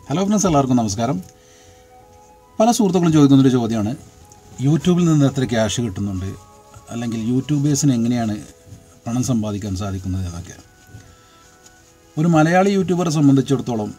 hello friends എല്ലാവർക്കും നമസ്കാരം പല സുഹൃത്തുക്കളും ചോദിക്കുന്നൊരു ചോദ്യമാണ് യൂട്യൂബിൽ നിന്ന് എത്ര ക്യാഷ് കിട്ടുന്നുണ്ട് അല്ലെങ്കിൽ യൂട്യൂബേഴ്സിന് എങ്ങനെയാണ് പണം സമ്പാദിക്കാൻ സാധിക്കുന്നത് എന്നൊക്കെ ഒരു മലയാളി യൂട്യൂബറെ സംബന്ധിച്ചിടത്തോളം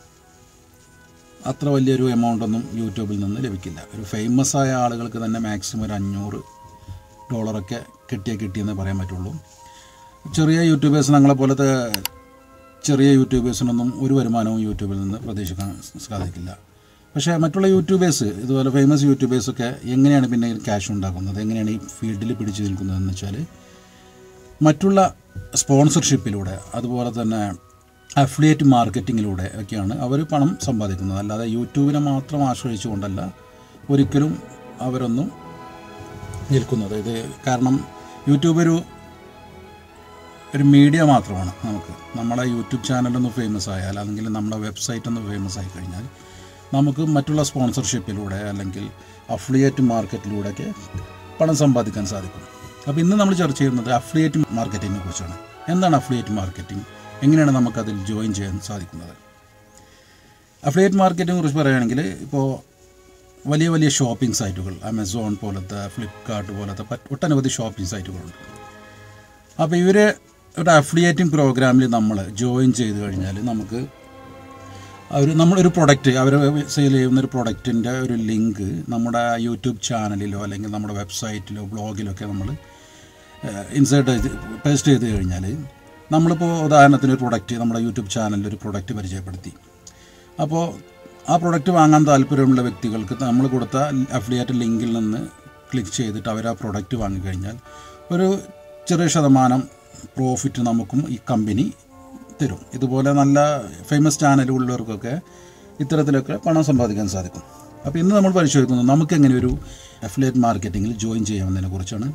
അത്ര വലിയൊരു എമൗണ്ട് ഒന്നും യൂട്യൂബിൽ നിന്ന് ലഭിക്കില്ല ഒരു ഫേമസ് ആയ ആളുകൾക്ക് തന്നെ മാക്സിമം ഒരു അഞ്ഞൂറ് ഡോളറൊക്കെ കിട്ടിയേ കിട്ടിയെന്ന് പറയാൻ പറ്റുള്ളൂ ചെറിയ യൂട്യൂബേഴ്സ് ഞങ്ങളെ പോലത്തെ ചെറിയ യൂട്യൂബേഴ്സിനൊന്നും ഒരു വരുമാനവും യൂട്യൂബിൽ നിന്ന് പ്രതീക്ഷിക്കാൻ സാധിക്കില്ല പക്ഷേ മറ്റുള്ള യൂട്യൂബേഴ്സ് ഇതുപോലെ ഫേമസ് യൂട്യൂബേഴ്സൊക്കെ എങ്ങനെയാണ് പിന്നെ ക്യാഷ് ഉണ്ടാക്കുന്നത് എങ്ങനെയാണ് ഈ ഫീൽഡിൽ പിടിച്ചു നിൽക്കുന്നതെന്ന് വെച്ചാൽ മറ്റുള്ള സ്പോൺസർഷിപ്പിലൂടെ അതുപോലെ തന്നെ അഫിലിയേറ്റ് മാർക്കറ്റിങ്ങിലൂടെ ഒക്കെയാണ് അവർ പണം സമ്പാദിക്കുന്നത് അല്ലാതെ യൂട്യൂബിനെ മാത്രം ആശ്രയിച്ചുകൊണ്ടല്ല ഒരിക്കലും അവരൊന്നും നിൽക്കുന്നത് ഇത് കാരണം യൂട്യൂബ് ഒരു ഒരു മീഡിയ മാത്രമാണ് നമുക്ക് നമ്മുടെ യൂട്യൂബ് ചാനലൊന്ന് ഫേമസ് ആയാൽ അല്ലെങ്കിൽ നമ്മുടെ വെബ്സൈറ്റ് ഒന്ന് ഫേമസ് ആയി കഴിഞ്ഞാൽ നമുക്ക് മറ്റുള്ള സ്പോൺസർഷിപ്പിലൂടെ അല്ലെങ്കിൽ അഫിലിയേറ്റ് മാർക്കറ്റിലൂടെയൊക്കെ പണം സമ്പാദിക്കാൻ സാധിക്കും അപ്പോൾ ഇന്ന് നമ്മൾ ചർച്ച ചെയ്യുന്നത് അഫിലിയേറ്റ് മാർക്കറ്റിങ്ങിനെ കുറിച്ചാണ് എന്താണ് അഫിലിയേറ്റ് മാർക്കറ്റിംഗ് എങ്ങനെയാണ് നമുക്കതിൽ ജോയിൻ ചെയ്യാൻ സാധിക്കുന്നത് അഫിലിയേറ്റ് മാർക്കറ്റിനെ കുറിച്ച് പറയുകയാണെങ്കിൽ ഇപ്പോൾ വലിയ വലിയ ഷോപ്പിംഗ് സൈറ്റുകൾ ആമസോൺ പോലത്തെ ഫ്ലിപ്കാർട്ട് പോലത്തെ പറ്റ് ഒട്ടനവധി ഷോപ്പിംഗ് സൈറ്റുകളുണ്ട് അപ്പോൾ ഇവർ ഒരു അഫിലിയേറ്റിംഗ് പ്രോഗ്രാമിൽ നമ്മൾ ജോയിൻ ചെയ്ത് കഴിഞ്ഞാൽ നമുക്ക് അവർ നമ്മളൊരു പ്രൊഡക്റ്റ് അവർ സെയിൽ ചെയ്യുന്ന ഒരു പ്രൊഡക്റ്റിൻ്റെ ഒരു ലിങ്ക് നമ്മുടെ യൂട്യൂബ് ചാനലിലോ അല്ലെങ്കിൽ നമ്മുടെ വെബ്സൈറ്റിലോ ബ്ലോഗിലോ ഒക്കെ നമ്മൾ ഇൻസേർട്ട് ചെയ്ത് പേസ്റ്റ് ചെയ്ത് കഴിഞ്ഞാൽ നമ്മളിപ്പോൾ ഉദാഹരണത്തിന് ഒരു പ്രൊഡക്റ്റ് നമ്മുടെ യൂട്യൂബ് ചാനലിൽ ഒരു പ്രൊഡക്റ്റ് പരിചയപ്പെടുത്തി അപ്പോൾ ആ പ്രൊഡക്റ്റ് വാങ്ങാൻ താല്പര്യമുള്ള വ്യക്തികൾക്ക് നമ്മൾ കൊടുത്ത അഫിലിയേറ്റ് ലിങ്കിൽ നിന്ന് ക്ലിക്ക് ചെയ്തിട്ട് അവർ ആ പ്രൊഡക്റ്റ് വാങ്ങിക്കഴിഞ്ഞാൽ ഒരു ചെറിയ ശതമാനം പ്രോഫിറ്റ് നമുക്കും ഈ കമ്പനി തരും ഇതുപോലെ നല്ല ഫേമസ് ചാനലുള്ളവർക്കൊക്കെ ഇത്തരത്തിലൊക്കെ പണം സമ്പാദിക്കാൻ സാധിക്കും അപ്പോൾ ഇന്ന് നമ്മൾ പരിശോധിക്കുന്നത് നമുക്ക് എങ്ങനെ ഒരു അഫിലിയേറ്റ് മാർക്കറ്റിങ്ങിൽ ജോയിൻ ചെയ്യാമെന്നതിനെ കുറിച്ചാണ്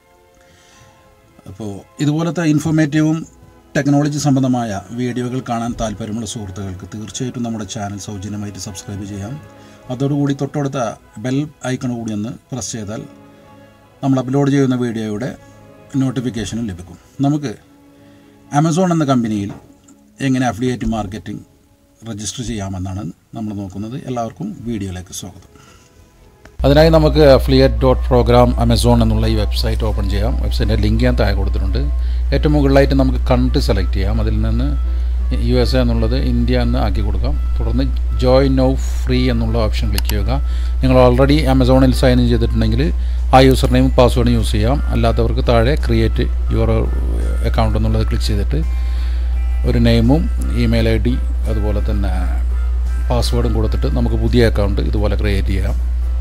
അപ്പോൾ ഇതുപോലത്തെ ഇൻഫോർമേറ്റീവും ടെക്നോളജി സംബന്ധമായ വീഡിയോകൾ കാണാൻ താല്പര്യമുള്ള സുഹൃത്തുക്കൾക്ക് തീർച്ചയായിട്ടും നമ്മുടെ ചാനൽ സൗജന്യമായിട്ട് സബ്സ്ക്രൈബ് ചെയ്യാം അതോടുകൂടി തൊട്ടടുത്ത ബെൽ ഐക്കൺ കൂടി ഒന്ന് പ്രസ് ചെയ്താൽ നമ്മൾ അപ്ലോഡ് ചെയ്യുന്ന വീഡിയോയുടെ നോട്ടിഫിക്കേഷനും ലഭിക്കും നമുക്ക് ആമസോൺ എന്ന കമ്പനിയിൽ എങ്ങനെ അഫിലിയേറ്റ് മാർക്കറ്റിംഗ് രജിസ്റ്റർ ചെയ്യാമെന്നാണ് നമ്മൾ നോക്കുന്നത് എല്ലാവർക്കും വീഡിയോയിലേക്ക് സ്വാഗതം അതിനായി നമുക്ക് അഫിലിയേറ്റ് ഡോട്ട് പ്രോഗ്രാം ആമസോൺ എന്നുള്ള ഈ വെബ്സൈറ്റ് ഓപ്പൺ ചെയ്യാം വെബ്സൈറ്റിൻ്റെ ലിങ്ക് ഞാൻ താഴെ കൊടുത്തിട്ടുണ്ട് ഏറ്റവും മുകളിലായിട്ട് നമുക്ക് കൺട്രി സെലക്ട് ചെയ്യാം അതിൽ നിന്ന് യു എസ് എ എന്നുള്ളത് ഇന്ത്യ എന്ന് ആക്കി കൊടുക്കാം തുടർന്ന് ജോയിൻ നൗ ഫ്രീ എന്നുള്ള ഓപ്ഷൻ ക്ലിക്ക് ചെയ്യുക നിങ്ങൾ ഓൾറെഡി ആമസോണിൽ സൈൻ ഇൻ ചെയ്തിട്ടുണ്ടെങ്കിൽ ആ യൂസർ നെയിം പാസ്വേഡ് യൂസ് ചെയ്യാം അല്ലാത്തവർക്ക് താഴെ ക്രിയേറ്റ് യുവർ അക്കൗണ്ട് എന്നുള്ളത് ക്ലിക്ക് ചെയ്തിട്ട് ഒരു നെയിമും ഇമെയിൽ ഐ ഡി അതുപോലെ തന്നെ പാസ്വേഡും കൊടുത്തിട്ട് നമുക്ക് പുതിയ അക്കൗണ്ട് ഇതുപോലെ ക്രിയേറ്റ് ചെയ്യാം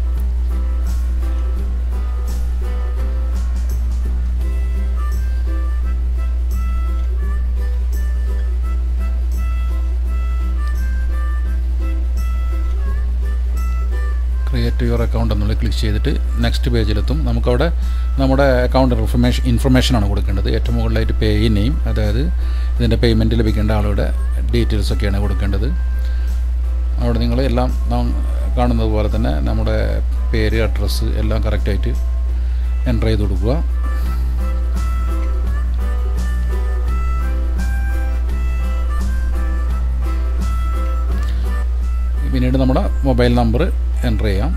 ക്രിയേറ്റ് യുവർ അക്കൗണ്ട് എന്നുള്ളത് ക്ലിക്ക് ചെയ്തിട്ട് നെക്സ്റ്റ് പേജിലെത്തും നമുക്കവിടെ നമ്മുടെ അക്കൗണ്ട് ഇൻഫർമേഷൻ ഇൻഫർമേഷനാണ് കൊടുക്കേണ്ടത് ഏറ്റവും മുകളിലായിട്ട് പേ നെയിം അതായത് ഇതിൻ്റെ പേയ്മെൻറ്റ് ലഭിക്കേണ്ട ആളുടെ ഡീറ്റെയിൽസ് ഒക്കെയാണ് കൊടുക്കേണ്ടത് അവിടെ നിങ്ങൾ എല്ലാം നാം കാണുന്നത് പോലെ തന്നെ നമ്മുടെ പേര് അഡ്രസ്സ് എല്ലാം കറക്റ്റായിട്ട് എൻ്റർ ചെയ്ത് കൊടുക്കുക പിന്നീട് നമ്മുടെ മൊബൈൽ നമ്പർ എൻ്റർ ചെയ്യാം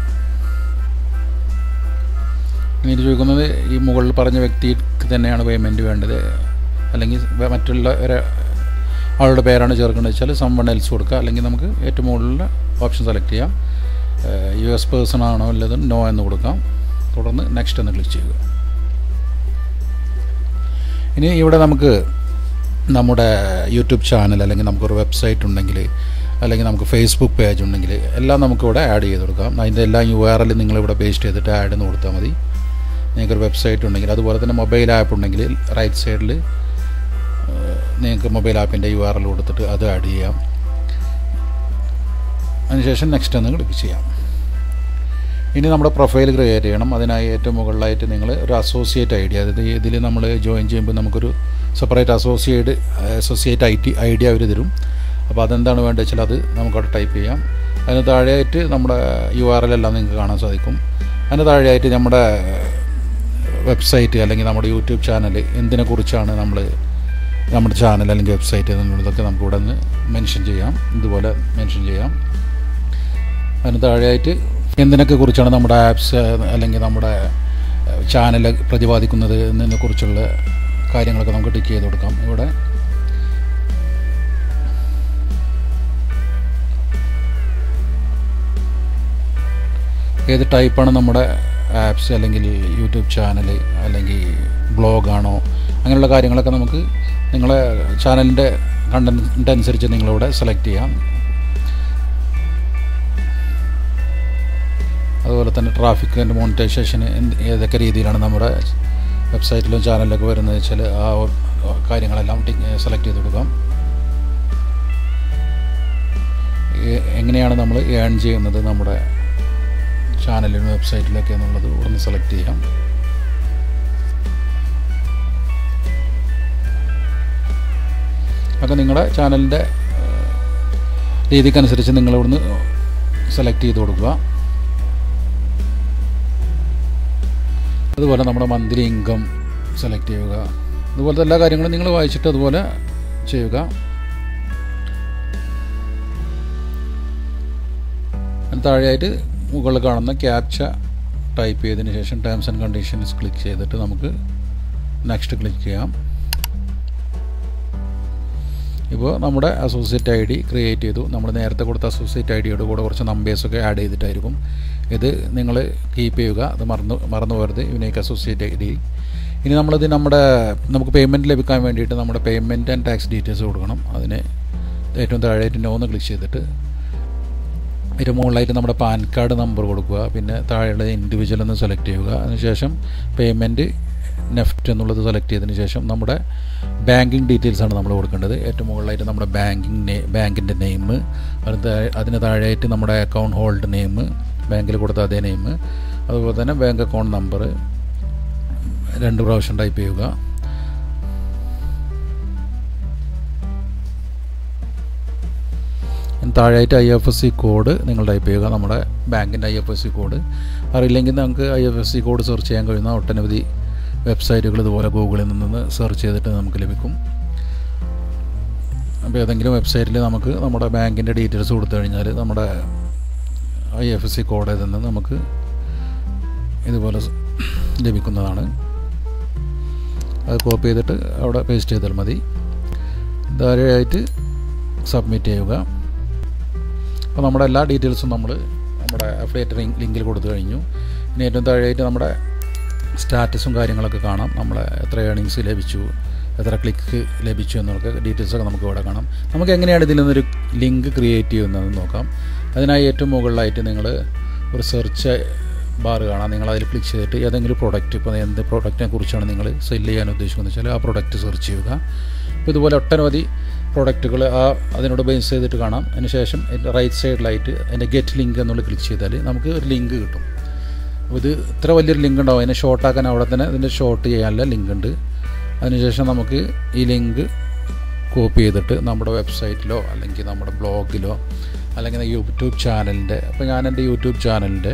പിന്നീട് ചോദിക്കുന്നത് ഈ മുകളിൽ പറഞ്ഞ വ്യക്തിക്ക് തന്നെയാണ് പേയ്മെൻറ്റ് വേണ്ടത് അല്ലെങ്കിൽ മറ്റുള്ള ഒരു ആളുടെ പേരാണ് ചേർക്കേണ്ടത് വെച്ചാൽ സംവൺ എൽസ് കൊടുക്കുക അല്ലെങ്കിൽ നമുക്ക് ഏറ്റവും മുകളിലുള്ള ഓപ്ഷൻ സെലക്ട് ചെയ്യാം യു എസ് പേഴ്സൺ ആണോ അല്ലത് നോ എന്ന് കൊടുക്കാം തുടർന്ന് നെക്സ്റ്റ് എന്ന് ക്ലിക്ക് ചെയ്യുക ഇനി ഇവിടെ നമുക്ക് നമ്മുടെ യൂട്യൂബ് ചാനൽ അല്ലെങ്കിൽ നമുക്കൊരു വെബ്സൈറ്റ് ഉണ്ടെങ്കിൽ അല്ലെങ്കിൽ നമുക്ക് ഫേസ്ബുക്ക് പേജ് ഉണ്ടെങ്കിൽ എല്ലാം നമുക്കിവിടെ ആഡ് ചെയ്ത് കൊടുക്കാം അതിൻ്റെ എല്ലാ യു ആർ എൽ നിങ്ങളിവിടെ പേസ്റ്റ് ചെയ്തിട്ട് ആഡ് എന്ന് കൊടുത്താൽ മതി നിങ്ങൾക്കൊരു വെബ്സൈറ്റ് ഉണ്ടെങ്കിൽ അതുപോലെ തന്നെ മൊബൈൽ ആപ്പ് ഉണ്ടെങ്കിൽ റൈറ്റ് സൈഡിൽ നിങ്ങൾക്ക് മൊബൈൽ ആപ്പിൻ്റെ യു ആർ എൽ കൊടുത്തിട്ട് അത് ആഡ് ചെയ്യാം അതിനുശേഷം നെക്സ്റ്റ് എന്ന് ക്ലിക്ക് ചെയ്യാം ഇനി നമ്മുടെ പ്രൊഫൈൽ ക്രിയേറ്റ് ചെയ്യണം അതിനായി ഏറ്റവും മുകളിലായിട്ട് നിങ്ങൾ ഒരു അസോസിയേറ്റ് ഐ ഡി അതായത് ഇതിൽ നമ്മൾ ജോയിൻ ചെയ്യുമ്പോൾ നമുക്കൊരു separate associate associate I T I D അവർ തരും അപ്പോൾ അതെന്താണ് വേണ്ടത് വെച്ചാൽ അത് നമുക്കവിടെ ടൈപ്പ് ചെയ്യാം അതിന് താഴെയായിട്ട് നമ്മുടെ യു ആർ എൽ എല്ലാം നിങ്ങൾക്ക് കാണാൻ സാധിക്കും അതിന് താഴെയായിട്ട് നമ്മുടെ വെബ്സൈറ്റ് അല്ലെങ്കിൽ നമ്മുടെ യൂട്യൂബ് ചാനൽ എന്തിനെക്കുറിച്ചാണ് നമ്മൾ നമ്മുടെ ചാനൽ അല്ലെങ്കിൽ വെബ്സൈറ്റ് എന്നുള്ളതൊക്കെ നമുക്ക് ഇവിടെ നിന്ന് മെൻഷൻ ചെയ്യാം ഇതുപോലെ മെൻഷൻ ചെയ്യാം അതിന് താഴെയായിട്ട് എന്തിനൊക്കെ കുറിച്ചാണ് നമ്മുടെ ആപ്സ് അല്ലെങ്കിൽ നമ്മുടെ ചാനൽ പ്രതിപാദിക്കുന്നത് എന്നതിനെ കുറിച്ചുള്ള കാര്യങ്ങളൊക്കെ നമുക്ക് ടിക്ക് ചെയ്ത് കൊടുക്കാം ഇവിടെ ഏത് ടൈപ്പാണ് നമ്മുടെ ആപ്സ് അല്ലെങ്കിൽ യൂട്യൂബ് ചാനൽ അല്ലെങ്കിൽ ബ്ലോഗാണോ അങ്ങനെയുള്ള കാര്യങ്ങളൊക്കെ നമുക്ക് നിങ്ങളെ ചാനലിൻ്റെ കണ്ടൻറ്റ് അനുസരിച്ച് നിങ്ങളിവിടെ സെലക്ട് ചെയ്യാം അതുപോലെ തന്നെ ട്രാഫിക് ആൻഡ് മോണിറ്റൈസേഷൻ ഏതൊക്കെ രീതിയിലാണ് നമ്മുടെ വെബ്സൈറ്റിലും ചാനലിലൊക്കെ വരുന്നത് വെച്ചാൽ ആ കാര്യങ്ങളെല്ലാം സെലക്ട് ചെയ്ത് കൊടുക്കാം എങ്ങനെയാണ് നമ്മൾ ഏൺ ചെയ്യുന്നത് നമ്മുടെ ചാനലിലും വെബ്സൈറ്റിലൊക്കെ എന്നുള്ളത് ഒന്ന് സെലക്ട് ചെയ്യാം അപ്പോൾ നിങ്ങളുടെ ചാനലിൻ്റെ രീതിക്കനുസരിച്ച് നിങ്ങൾ ഇവിടുന്ന് സെലക്ട് ചെയ്ത് കൊടുക്കുക അതുപോലെ നമ്മുടെ മന്ത്ലി ഇൻകം സെലക്ട് ചെയ്യുക അതുപോലത്തെ എല്ലാ കാര്യങ്ങളും നിങ്ങൾ വായിച്ചിട്ട് അതുപോലെ ചെയ്യുക താഴെയായിട്ട് മുകളിൽ കാണുന്ന ക്യാപ്ച ടൈപ്പ് ചെയ്തതിന് ശേഷം ടേംസ് ആൻഡ് കണ്ടീഷൻസ് ക്ലിക്ക് ചെയ്തിട്ട് നമുക്ക് നെക്സ്റ്റ് ക്ലിക്ക് ചെയ്യാം ഇപ്പോൾ നമ്മുടെ അസോസിയേറ്റ് ഐ ഡി ക്രിയേറ്റ് ചെയ്തു നമ്മൾ നേരത്തെ കൊടുത്ത അസോസിയേറ്റ് ഐ ഡിയോട് കൂടെ കുറച്ച് നമ്പേഴ്സൊക്കെ ആഡ് ചെയ്തിട്ടായിരിക്കും ഇത് നിങ്ങൾ കീപ്പ് ചെയ്യുക അത് മറന്നു മറന്നു പോകരുത് യുനീക്ക് അസോസിയേറ്റ് ഐ ഡി ഇനി നമ്മളിത് നമ്മുടെ നമുക്ക് പേയ്മെൻറ്റ് ലഭിക്കാൻ വേണ്ടിയിട്ട് നമ്മുടെ പേയ്മെൻറ്റ് ആൻഡ് ടാക്സ് ഡീറ്റെയിൽസ് കൊടുക്കണം അതിന് ഏറ്റവും താഴെയായിട്ട് നോന്ന് ക്ലിക്ക് ചെയ്തിട്ട് അതിന് മുകളിലായിട്ട് നമ്മുടെ പാൻ കാർഡ് നമ്പർ കൊടുക്കുക പിന്നെ താഴെയുള്ള ഇൻഡിവിജ്വൽ എന്ന് സെലക്ട് ചെയ്യുക അതിനുശേഷം പേയ്മെൻറ്റ് നെഫ്റ്റ് എന്നുള്ളത് സെലക്ട് ചെയ്തതിന് ശേഷം നമ്മുടെ ബാങ്കിങ് ഡീറ്റെയിൽസ് ആണ് നമ്മൾ കൊടുക്കേണ്ടത് ഏറ്റവും മുകളിലായിട്ട് നമ്മുടെ ബാങ്കിങ് നെ ബാങ്കിൻ്റെ നെയിം അതിന് അതിന് താഴെയായിട്ട് നമ്മുടെ അക്കൗണ്ട് ഹോൾഡ് നെയിം ബാങ്കിൽ കൊടുത്ത അതേ നെയിം അതുപോലെ തന്നെ ബാങ്ക് അക്കൗണ്ട് നമ്പർ രണ്ട് പ്രാവശ്യം ടൈപ്പ് ചെയ്യുക താഴെയായിട്ട് I F S C code നിങ്ങൾ ടൈപ്പ് ചെയ്യുക നമ്മുടെ ബാങ്കിൻ്റെ I F S C code അറിയില്ലെങ്കിൽ നമുക്ക് I F S C code search ചെയ്യാൻ കഴിയുന്ന ഒട്ടനവധി വെബ്സൈറ്റുകൾ ഇതുപോലെ ഗൂഗിളിൽ നിന്ന് സെർച്ച് ചെയ്തിട്ട് നമുക്ക് ലഭിക്കും അപ്പോൾ ഏതെങ്കിലും വെബ്സൈറ്റിൽ നമുക്ക് നമ്മുടെ ബാങ്കിൻ്റെ ഡീറ്റെയിൽസ് കൊടുത്തു കഴിഞ്ഞാൽ നമ്മുടെ I F S C code നിന്ന് നമുക്ക് ഇതുപോലെ ലഭിക്കുന്നതാണ് അത് കോപ്പി ചെയ്തിട്ട് അവിടെ പേസ്റ്റ് ചെയ്താൽ മതി താഴെയായിട്ട് സബ്മിറ്റ് ചെയ്യുക അപ്പോൾ നമ്മുടെ എല്ലാ ഡീറ്റെയിൽസും നമ്മൾ നമ്മുടെ അഫിലിയേറ്റ് ലിങ്കിൽ കൊടുത്തു കഴിഞ്ഞു ഇനി ഏറ്റവും താഴെയായിട്ട് നമ്മുടെ സ്റ്റാറ്റസും കാര്യങ്ങളൊക്കെ കാണാം നമ്മളെ എത്ര ഏണിങ്സ് ലഭിച്ചു എത്ര ക്ലിക്ക് ലഭിച്ചു എന്നൊക്കെ ഡീറ്റെയിൽസൊക്കെ നമുക്ക് ഇവിടെ കാണാം നമുക്ക് എങ്ങനെയാണ് ഇതിൽ നിന്നൊരു ലിങ്ക് ക്രിയേറ്റ് ചെയ്യുന്നതെന്ന് നോക്കാം അതിനായി ഏറ്റവും മുകളിലായിട്ട് നിങ്ങൾ ഒരു സെർച്ച് ബാർ കാണാം നിങ്ങൾ അതിൽ ക്ലിക്ക് ചെയ്തിട്ട് ഏതെങ്കിലും പ്രൊഡക്റ്റ് ഇപ്പോൾ എന്ത് പ്രൊഡക്റ്റിനെ കുറിച്ചാണ് നിങ്ങൾ സെല്ല് ചെയ്യാൻ ഉദ്ദേശിക്കുന്നത് വെച്ചാൽ ആ പ്രൊഡക്റ്റ് സെർച്ച് ചെയ്യുക അപ്പോൾ ഇതുപോലെ ഒട്ടനവധി പ്രൊഡക്റ്റുകൾ ആ അതിനോട് ബേസ് ചെയ്തിട്ട് കാണാം അതിനുശേഷം റൈറ്റ് സൈഡിലായിട്ട് അതിൻ്റെ ഗെറ്റ് ലിങ്ക് എന്നുള്ള ക്ലിക്ക് ചെയ്താൽ നമുക്ക് ഒരു ലിങ്ക് കിട്ടും അപ്പോൾ ഇത് ഇത്ര വലിയൊരു ലിങ്ക് ഉണ്ടാവും അതിനെ ഷോർട്ടാക്കാൻ അവിടെ തന്നെ ഇതിൻ്റെ ഷോർട്ട് ചെയ്യാനുള്ള ലിങ്ക് ഉണ്ട് അതിനുശേഷം നമുക്ക് ഈ ലിങ്ക് കോപ്പി ചെയ്തിട്ട് നമ്മുടെ വെബ്സൈറ്റിലോ അല്ലെങ്കിൽ നമ്മുടെ ബ്ലോഗിലോ അല്ലെങ്കിൽ യൂട്യൂബ് ചാനലിൻ്റെ അപ്പോൾ ഞാൻ എൻ്റെ യൂട്യൂബ് ചാനലിൻ്റെ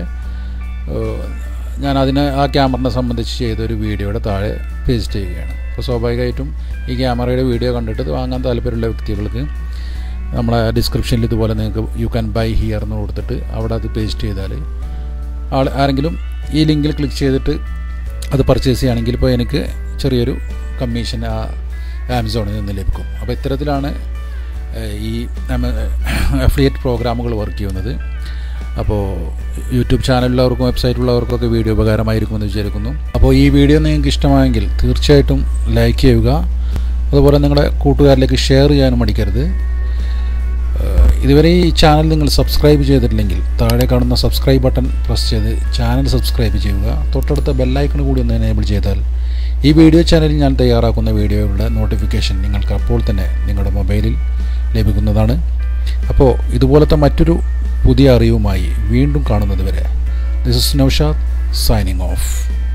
ഞാൻ അതിനെ ആ ക്യാമറിനെ സംബന്ധിച്ച് ചെയ്തൊരു വീഡിയോയുടെ താഴെ പേസ്റ്റ് ചെയ്യുകയാണ് അപ്പോൾ സ്വാഭാവികമായിട്ടും ഈ ക്യാമറയുടെ വീഡിയോ കണ്ടിട്ട് ഇത് വാങ്ങാൻ താല്പര്യമുള്ള വ്യക്തികൾക്ക് നമ്മളെ ഡിസ്ക്രിപ്ഷനിൽ ഇതുപോലെ നിങ്ങൾക്ക് യു ക്യാൻ ബൈ ഹിയർ എന്ന് കൊടുത്തിട്ട് അവിടെ അത് പേസ്റ്റ് ചെയ്താൽ ആൾ ആരെങ്കിലും ഈ ലിങ്കിൽ ക്ലിക്ക് ചെയ്തിട്ട് അത് പർച്ചേസ് ചെയ്യുകയാണെങ്കിൽ ഇപ്പോൾ എനിക്ക് ചെറിയൊരു കമ്മീഷൻ ആ ആമസോണിൽ നിന്ന് ലഭിക്കും അപ്പോൾ ഇത്തരത്തിലാണ് ഈ അഫിലിയേറ്റ് പ്രോഗ്രാമുകൾ വർക്ക് ചെയ്യുന്നത് അപ്പോൾ യൂട്യൂബ് ചാനലുള്ളവർക്കും വെബ്സൈറ്റുള്ളവർക്കൊക്കെ വീഡിയോ ഉപകാരമായിരിക്കുമെന്ന് വിചാരിക്കുന്നു അപ്പോൾ ഈ വീഡിയോ നിങ്ങൾക്ക് ഇഷ്ടമായെങ്കിൽ തീർച്ചയായിട്ടും ലൈക്ക് ചെയ്യുക അതുപോലെ നിങ്ങളുടെ കൂട്ടുകാരിലേക്ക് ഷെയർ ചെയ്യാനും മടിക്കരുത് ഇതുവരെ ഈ ചാനൽ നിങ്ങൾ സബ്സ്ക്രൈബ് ചെയ്തിട്ടില്ലെങ്കിൽ താഴെ കാണുന്ന സബ്സ്ക്രൈബ് ബട്ടൺ പ്രസ് ചെയ്ത് ചാനൽ സബ്സ്ക്രൈബ് ചെയ്യുക തൊട്ടടുത്ത ബെല്ലൈക്കൺ കൂടി ഒന്ന് എനേബിൾ ചെയ്താൽ ഈ വീഡിയോ ചാനലിൽ ഞാൻ തയ്യാറാക്കുന്ന വീഡിയോകളുടെ നോട്ടിഫിക്കേഷൻ നിങ്ങൾക്ക് അപ്പോൾ തന്നെ നിങ്ങളുടെ മൊബൈലിൽ ലഭിക്കുന്നതാണ് അപ്പോൾ ഇതുപോലത്തെ മറ്റൊരു പുതിയ അറിവുമായി വീണ്ടും കാണുന്നത് വരെ this is Naushad signing of